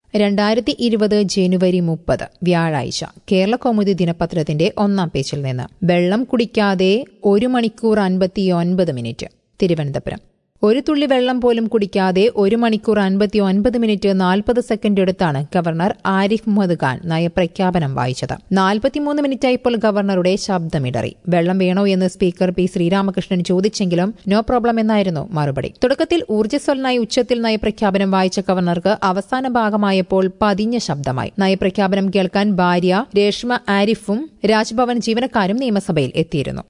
രണ്ടായിരത്തി ഇരുപത് ജനുവരി മുപ്പത് വ്യാഴാഴ്ച കേരള കൗമുദി ദിനപത്രത്തിന്റെ ഒന്നാം പേജിൽ നിന്ന് വെള്ളം കുടിക്കാതെ ഒരു മണിക്കൂർ അൻപത്തിയൊൻപത് മിനിറ്റ് തിരുവനന്തപുരം ഒരു തുള്ളി വെള്ളം പോലും കുടിക്കാതെ ഒരു മണിക്കൂർ അൻപത്തി ഒൻപത് മിനിറ്റ് നാൽപ്പത് സെക്കൻഡ് എടുത്താണ് ഗവർണർ ആരിഫ് മുഹമ്മദ് ഖാൻ നയപ്രഖ്യാപനം വായിച്ചത് നാൽപ്പത്തിമൂന്ന് മിനിറ്റായപ്പോൾ ഗവർണറുടെ ശബ്ദമിടറി വെള്ളം വേണോ എന്ന് സ്പീക്കർ പി ശ്രീരാമകൃഷ്ണൻ ചോദിച്ചെങ്കിലും നോ പ്രോബ്ലം എന്നായിരുന്നു മറുപടി തുടക്കത്തിൽ ഊർജ്ജസ്വലനായി ഉച്ചത്തിൽ നയപ്രഖ്യാപനം വായിച്ച ഗവർണർക്ക് അവസാന ഭാഗമായപ്പോൾ പതിഞ്ഞ ശബ്ദമായി നയപ്രഖ്യാപനം കേൾക്കാൻ ഭാര്യ രേഷ്മ ആരിഫും രാജ്ഭവൻ ജീവനക്കാരും നിയമസഭയിൽ എത്തിയിരുന്നു